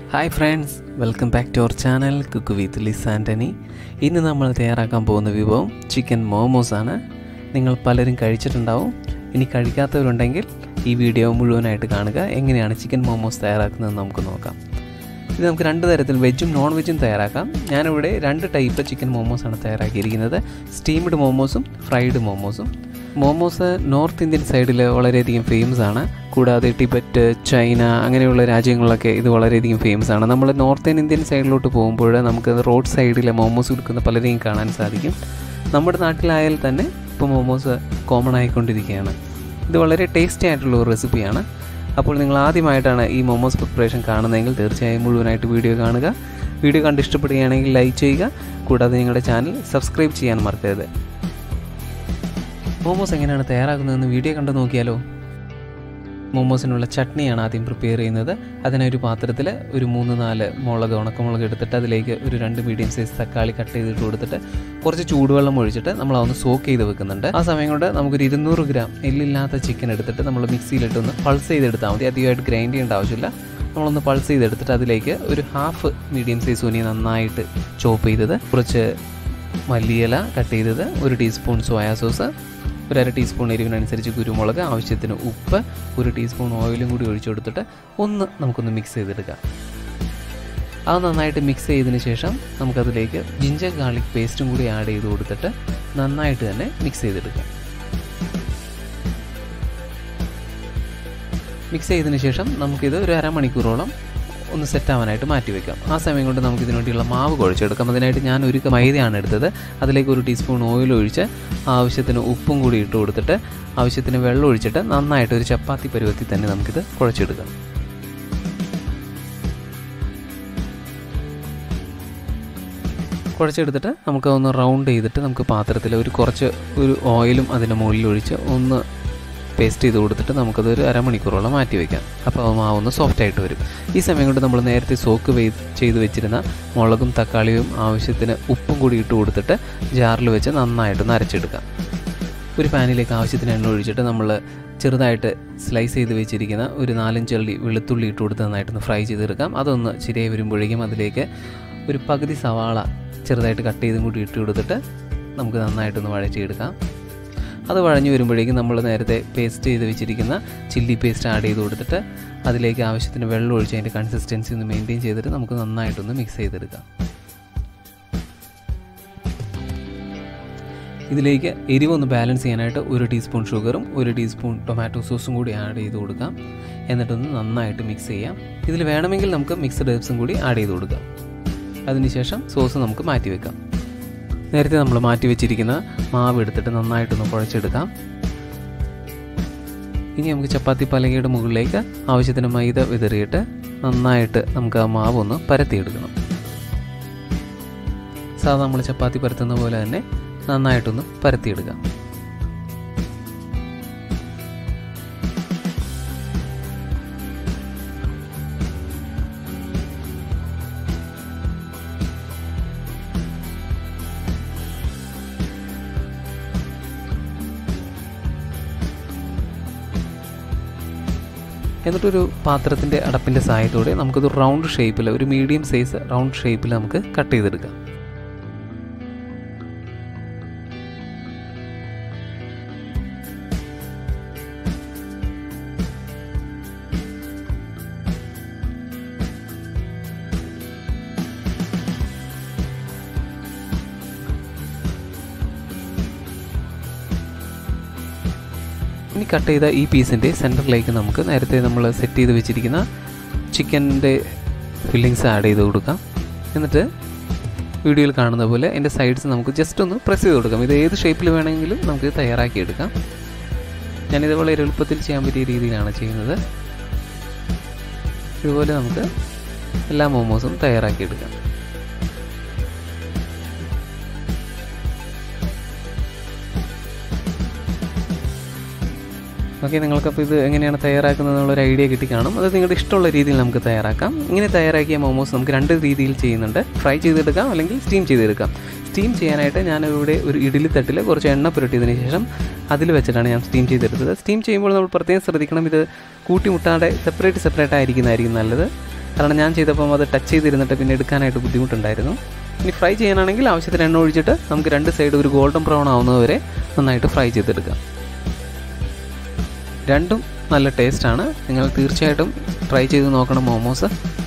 hi friends welcome back to our channel cook with Liz Antony ഇന്ന് നമ്മൾ തയ്യാറാക്കാൻ പോകുന്ന വിഭവം ചിക്കൻ മോമോസ് ആണ് നിങ്ങൾ പലരും കഴിച്ചിട്ടുണ്ടാവും ഇനി കഴിക്കാത്തവരുണ്ടെങ്കിൽ ഈ വീഡിയോ മുഴുവനായിട്ട് കാണുക എങ്ങനെയാണ് ചിക്കൻ മോമോസ് തയ്യാറാക്കുന്നതെന്ന് നമുക്ക് നോക്കാം ഇത് നമുക്ക് രണ്ട് തരത്തിൽ വെജും നോൺ വെജും തയ്യാറാക്കാം ഞാനിവിടെ രണ്ട് ടൈപ്പ് ചിക്കൻ മോമോസാണ് തയ്യാറാക്കിയിരിക്കുന്നത് സ്റ്റീംഡ് മോമോസും ഫ്രൈഡ് മോമോസും മോമോസ് നോർത്ത് ഇന്ത്യൻ സൈഡിൽ വളരെയധികം ഫേമസ് ആണ് കൂടാതെ ടിബറ്റ് ചൈന അങ്ങനെയുള്ള രാജ്യങ്ങളിലൊക്കെ ഇത് വളരെയധികം ഫേമസ് ആണ് നമ്മൾ നോർത്തേൺ ഇന്ത്യൻ സൈഡിലോട്ട് പോകുമ്പോൾ നമുക്ക് റോഡ് സൈഡിൽ മോമോസ് വിൽക്കുന്ന പലരെയും കാണാൻ സാധിക്കും നമ്മുടെ നാട്ടിലായാൽ തന്നെ ഇപ്പോൾ മോമോസ് കോമൺ ആയിക്കൊണ്ടിരിക്കുകയാണ് ഇത് വളരെ ടേസ്റ്റി ആയിട്ടുള്ള ഒരു റെസിപ്പിയാണ് അപ്പോൾ നിങ്ങൾ ആദ്യമായിട്ടാണ് ഈ മോമോസ് പ്രിപ്പറേഷൻ കാണുന്നതെങ്കിൽ തീർച്ചയായും മുഴുവനായിട്ട് വീഡിയോ കാണുക വീഡിയോ കണ്ട് ഇഷ്ടപ്പെടുകയാണെങ്കിൽ ലൈക്ക് ചെയ്യുക കൂടാതെ നിങ്ങളുടെ ചാനൽ സബ്സ്ക്രൈബ് ചെയ്യാൻ മറക്കരുത് മോമോസ് എങ്ങനെയാണ് തയ്യാറാക്കുന്നതെന്ന് വീഡിയോ കണ്ടു നോക്കിയാലോ മോമോസിനുള്ള ചട്നിയാണ് ആദ്യം പ്രിപ്പയർ ചെയ്യുന്നത് അതിനൊരു പാത്രത്തിൽ ഒരു മൂന്ന് നാല് മുളക് ഉണക്കമുളക് എടുത്തിട്ട് അതിലേക്ക് ഒരു രണ്ട് മീഡിയം സൈസ് തക്കാളി കട്ട് ചെയ്തിട്ട് കൊടുത്തിട്ട് കുറച്ച് ചൂടുവെള്ളം ഒഴിച്ചിട്ട് നമ്മൾ അതൊന്ന് സോക്ക് ചെയ്ത് വെക്കുന്നുണ്ട് ആ സമയം കൊണ്ട് നമുക്കൊരു ഇരുന്നൂറ് ഗ്രാം എല്ലില്ലാത്ത ചിക്കൻ എടുത്തിട്ട് നമ്മൾ മിക്സിയിലിട്ടൊന്ന് പൾസ് ചെയ്തെടുത്താൽ മതി അധികമായിട്ട് ഗ്രൈൻഡ് ചെയ്യേണ്ട ആവശ്യമില്ല നമ്മളൊന്ന് പൾസ് ചെയ്തെടുത്തിട്ട് അതിലേക്ക് ഒരു ഹാഫ് മീഡിയം സൈസ് ഉനി നന്നായിട്ട് ചോപ്പ് ചെയ്തത് കുറച്ച് മല്ലിയില കട്ട് ചെയ്തത് ഒരു ടീസ്പൂൺ സോയാ സോസ് ഒരു അര ടീസ്പൂൺ എരിവിനനുസരിച്ച് കുരുമുളക് ആവശ്യത്തിന് ഉപ്പ് ഒരു ടീസ്പൂൺ ഓയിലും കൂടി ഒഴിച്ചു കൊടുത്തിട്ട് ഒന്ന് നമുക്കൊന്ന് മിക്സ് ചെയ്തെടുക്കാം അത് നന്നായിട്ട് മിക്സ് ചെയ്തതിന് ശേഷം നമുക്കതിലേക്ക് ജിഞ്ചർ ഗാർലിക് പേസ്റ്റും കൂടി ആഡ് ചെയ്ത് കൊടുത്തിട്ട് നന്നായിട്ട് തന്നെ മിക്സ് ചെയ്തെടുക്കാം മിക്സ് ചെയ്തതിന് ശേഷം നമുക്കിത് ഒരു അരമണിക്കൂറോളം ഒന്ന് സെറ്റ് ആവാനായിട്ട് മാറ്റി വെക്കാം ആ സമയം കൊണ്ട് നമുക്ക് ഇതിനു വേണ്ടിയുള്ള മാവ് കുഴച്ചെടുക്കാം അതിനായിട്ട് ഞാൻ ഒരു മൈദയാണ് എടുത്തത് അതിലേക്ക് ഒരു ടീസ്പൂൺ ഓയിൽ ഒഴിച്ച് ആവശ്യത്തിന് ഉപ്പും കൂടി ഇട്ട് കൊടുത്തിട്ട് ആവശ്യത്തിന് വെള്ളം ഒഴിച്ചിട്ട് നന്നായിട്ട് ഒരു ചപ്പാത്തി പരുവത്തിൽ തന്നെ നമുക്കിത് കുഴച്ചെടുക്കാം കുഴച്ചെടുത്തിട്ട് നമുക്ക് ഒന്ന് റൗണ്ട് ചെയ്തിട്ട് നമുക്ക് പാത്രത്തിൽ ഒരു കുറച്ച് ഒരു ഓയിലും അതിൻ്റെ മുകളിൽ ഒഴിച്ച് ഒന്ന് പേസ്റ്റ് ചെയ്ത് കൊടുത്തിട്ട് നമുക്കത് ഒരു അരമണിക്കൂറോളം മാറ്റി വയ്ക്കാം അപ്പോൾ ആ മാവൊന്ന് സോഫ്റ്റ് ആയിട്ട് വരും ഈ സമയം കൊണ്ട് നമ്മൾ നേരത്തെ സോക്ക് വെ ചെയ്ത് വെച്ചിരുന്ന മുളകും തക്കാളിയും ആവശ്യത്തിന് ഉപ്പും കൂടി ഇട്ട് കൊടുത്തിട്ട് ജാറിൽ വെച്ച് നന്നായിട്ടൊന്ന് അരച്ചെടുക്കാം ഒരു പാനിലേക്ക് ആവശ്യത്തിന് എണ്ണ ഒഴിച്ചിട്ട് നമ്മൾ ചെറുതായിട്ട് സ്ലൈസ് ചെയ്ത് വെച്ചിരിക്കുന്ന ഒരു നാലഞ്ചള്ളി വെളുത്തുള്ളി ഇട്ട് കൊടുത്ത് നന്നായിട്ടൊന്ന് ഫ്രൈ ചെയ്തെടുക്കാം അതൊന്ന് ശരിയായി വരുമ്പോഴേക്കും അതിലേക്ക് ഒരു പകുതി സവാള ചെറുതായിട്ട് കട്ട് ചെയ്തും കൂടി ഇട്ട് കൊടുത്തിട്ട് നമുക്ക് നന്നായിട്ടൊന്ന് വഴറ്റിയെടുക്കാം അത് വഴഞ്ഞു വരുമ്പോഴേക്കും നമ്മൾ നേരത്തെ പേസ്റ്റ് ചെയ്ത് വെച്ചിരിക്കുന്ന ചില്ലി പേസ്റ്റ് ആഡ് ചെയ്ത് കൊടുത്തിട്ട് അതിലേക്ക് ആവശ്യത്തിന് വെള്ളം ഒഴിച്ച് അതിൻ്റെ കൺസിസ്റ്റൻസി ഒന്ന് മെയിൻറ്റെയിൻ ചെയ്തിട്ട് നമുക്ക് നന്നായിട്ടൊന്ന് മിക്സ് ചെയ്തെടുക്കാം ഇതിലേക്ക് എരിവൊന്ന് ബാലൻസ് ചെയ്യാനായിട്ട് ഒരു ടീസ്പൂൺ ഷുഗറും ഒരു ടീസ്പൂൺ ടൊമാറ്റോ സോസും കൂടി ആഡ് ചെയ്ത് കൊടുക്കാം എന്നിട്ടൊന്ന് നന്നായിട്ട് മിക്സ് ചെയ്യാം ഇതിൽ വേണമെങ്കിൽ നമുക്ക് മിക്സ്ഡ് ഹെർബ്സും കൂടി ആഡ് ചെയ്ത് കൊടുക്കാം അതിനുശേഷം സോസ് നമുക്ക് മാറ്റി വെക്കാം നേരത്തെ നമ്മൾ മാറ്റി വെച്ചിരിക്കുന്ന മാവ് എടുത്തിട്ട് നന്നായിട്ടൊന്ന് കുഴച്ചെടുക്കാം ഇനി നമുക്ക് ചപ്പാത്തി പലകയുടെ മുകളിലേക്ക് ആവശ്യത്തിന് മൈദ വിതറിയിട്ട് നന്നായിട്ട് നമുക്ക് ആ മാവ് ഒന്ന് പരത്തിയെടുക്കണം സാധാ നമ്മൾ ചപ്പാത്തി പരത്തുന്ന പോലെ തന്നെ നന്നായിട്ടൊന്ന് പരത്തിയെടുക്കാം എന്നിട്ടൊരു പാത്രത്തിൻ്റെ അടപ്പിൻ്റെ സഹായത്തോടെ നമുക്കത് റൗണ്ട് ഷേപ്പിൽ ഒരു മീഡിയം സൈസ് റൗണ്ട് ഷേപ്പിൽ നമുക്ക് കട്ട് ചെയ്തെടുക്കാം ഇനി കട്ട് ചെയ്ത ഈ പീസിൻ്റെ സെൻറ്ററിലേക്ക് നമുക്ക് നേരത്തെ നമ്മൾ സെറ്റ് ചെയ്ത് വെച്ചിരിക്കുന്ന ചിക്കൻ്റെ ഫില്ലിങ്സ് ആഡ് ചെയ്ത് കൊടുക്കാം എന്നിട്ട് വീഡിയോയിൽ കാണുന്ന പോലെ എൻ്റെ സൈഡ്സ് നമുക്ക് ജസ്റ്റ് ഒന്ന് പ്രസ് ചെയ്ത് കൊടുക്കാം ഇത് ഏത് ഷേപ്പിൽ വേണമെങ്കിലും നമുക്ക് തയ്യാറാക്കി എടുക്കാം ഞാനിത് വളരെ എളുപ്പത്തിൽ ചെയ്യാൻ പറ്റിയ രീതിയിലാണ് ചെയ്യുന്നത് ഇതുപോലെ നമുക്ക് എല്ലാ മോമോസും തയ്യാറാക്കി എടുക്കാം ഓക്കെ നിങ്ങൾക്കപ്പോൾ ഇത് എങ്ങനെയാണ് തയ്യാറാക്കുന്നത് എന്നുള്ളൊരു ഐഡിയ കിട്ടി കാണും അത് നിങ്ങളുടെ ഇഷ്ടമുള്ള രീതിയിൽ നമുക്ക് തയ്യാറാക്കാം ഇങ്ങനെ തയ്യാറാക്കിയ മോമോസ് നമുക്ക് രണ്ട് രീതിയിൽ ചെയ്യുന്നുണ്ട് ഫ്രൈ ചെയ്തെടുക്കാം അല്ലെങ്കിൽ സ്റ്റീം ചെയ്തെടുക്കാം സ്റ്റീം ചെയ്യാനായിട്ട് ഞാനിവിടെ ഒരു ഇഡ്ഡലി തട്ടിൽ കുറച്ച് എണ്ണ പുരട്ടിയതിന് ശേഷം അതിൽ വെച്ചിട്ടാണ് ഞാൻ സ്റ്റീം ചെയ്തെടുത്തത് സ്റ്റീം ചെയ്യുമ്പോൾ നമ്മൾ പ്രത്യേകം ശ്രദ്ധിക്കണം ഇത് കൂട്ടിമുട്ടാതെ സെപ്പറേറ്റ് സെപ്പറേറ്റ് ആയിരിക്കുന്നതായിരിക്കും നല്ലത് കാരണം ഞാൻ ചെയ്തപ്പം അത് ടച്ച് ചെയ്തിരുന്നിട്ട് പിന്നെ എടുക്കാനായിട്ട് ബുദ്ധിമുട്ടുണ്ടായിരുന്നു ഇനി ഫ്രൈ ചെയ്യാനാണെങ്കിൽ ആവശ്യത്തിന് എണ്ണ ഒഴിച്ചിട്ട് നമുക്ക് രണ്ട് സൈഡ് ഒരു ഗോൾഡൻ ബ്രൗൺ ആവുന്നതുവരെ നന്നായിട്ട് ഫ്രൈ ചെയ്തെടുക്കാം രണ്ടും നല്ല ടേസ്റ്റാണ് നിങ്ങൾ തീർച്ചയായിട്ടും ട്രൈ ചെയ്ത് നോക്കണം മോമോസ്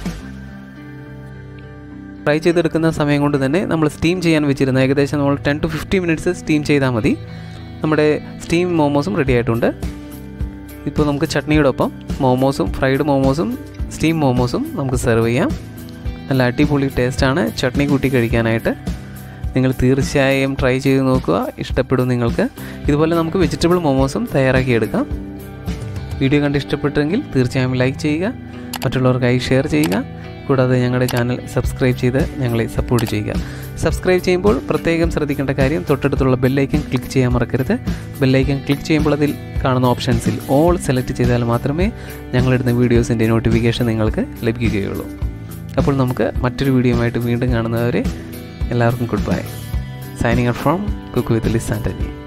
ഫ്രൈ ചെയ്തെടുക്കുന്ന സമയം കൊണ്ട് തന്നെ നമ്മൾ സ്റ്റീം ചെയ്യാൻ വെച്ചിരുന്ന ഏകദേശം നമ്മൾ ten to fifty minutes steam ചെയ്താൽ മതി നമ്മുടെ സ്റ്റീം മോമോസും റെഡി ആയിട്ടുണ്ട് ഇപ്പോൾ നമുക്ക് ചട്നിയോടൊപ്പം മോമോസും ഫ്രൈഡ് മോമോസും സ്റ്റീം മോമോസും നമുക്ക് സെർവ് ചെയ്യാം നല്ല അടിപൊളി ടേസ്റ്റാണ് ചട്നി കൂട്ടി കഴിക്കാനായിട്ട് നിങ്ങൾ തീർച്ചയായും ട്രൈ ചെയ്ത് നോക്കുക ഇഷ്ടപ്പെടും നിങ്ങൾക്ക് ഇതുപോലെ നമുക്ക് വെജിറ്റബിൾ മോമോസും തയ്യാറാക്കിയെടുക്കാം വീഡിയോ കണ്ട് ഇഷ്ടപ്പെട്ടെങ്കിൽ തീർച്ചയായും ലൈക്ക് ചെയ്യുക മറ്റുള്ളവർക്കായി ഷെയർ ചെയ്യുക കൂടാതെ ഞങ്ങളുടെ ചാനൽ സബ്സ്ക്രൈബ് ചെയ്ത് ഞങ്ങളെ സപ്പോർട്ട് ചെയ്യുക സബ്സ്ക്രൈബ് ചെയ്യുമ്പോൾ പ്രത്യേകം ശ്രദ്ധിക്കേണ്ട കാര്യം തൊട്ടടുത്തുള്ള ബെല്ലൈക്കൻ ക്ലിക്ക് ചെയ്യാൻ മറക്കരുത് ബെല്ലൈക്കൻ ക്ലിക്ക് ചെയ്യുമ്പോൾ അതിൽ കാണുന്ന ഓപ്ഷൻസിൽ ഓൾ സെലക്ട് ചെയ്താൽ മാത്രമേ ഞങ്ങളിടുന്ന വീഡിയോസിൻ്റെ നോട്ടിഫിക്കേഷൻ നിങ്ങൾക്ക് ലഭിക്കുകയുള്ളൂ അപ്പോൾ നമുക്ക് മറ്റൊരു വീഡിയോയുമായിട്ട് വീണ്ടും കാണുന്നവരെ എല്ലാവർക്കും good bye signing out from cook with Liz ആൻറ്റനി